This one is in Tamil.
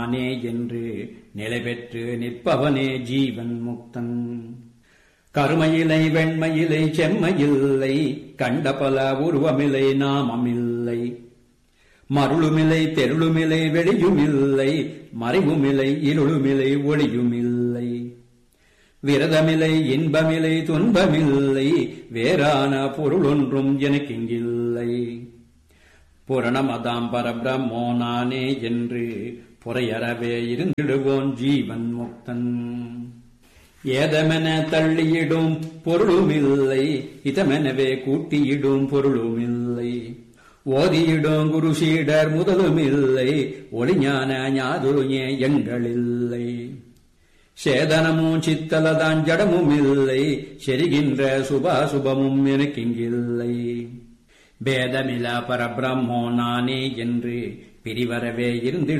நானே என்று நிலை பெற்று நிற்பவனே ஜீவன் முக்தன் கருமையிலை வெண்மையிலை செம்மையில்லை கண்ட பல உருவமில்லை நாமமில்லை மருளுமில்லை தெருளுமில்லை வெளியுமில்லை மறைவுமில்லை இருளுமில்லை ஒளியுமில்லை விரதமில்லை இன்பமில்லை துன்பமில்லை வேறான பொருளொன்றும் எனக்கிங்கில்லை புரணமதாம் பரபிரம்மோ நானே என்று புறையறவே இருந்திடுவோன் ஜீவன் முக்தன் ஏதமென தள்ளியிடும் பொருளுமில்லை இதமெனவே கூட்டியிடும் பொருளுமில்லை ஓதியிடும் குரு சீடர் முதலுமில்லை ஒளிஞான ஞாதுருஞே எங்களில்லை சேதனமும் சித்தலதான் ஜடமும் இல்லை செரிகின்ற சுபாசுபமும் எனக்கிங்கில்லை பேதமிலா பரபிரம்மோ நானே என்று பிரிவரவே இருந்திடு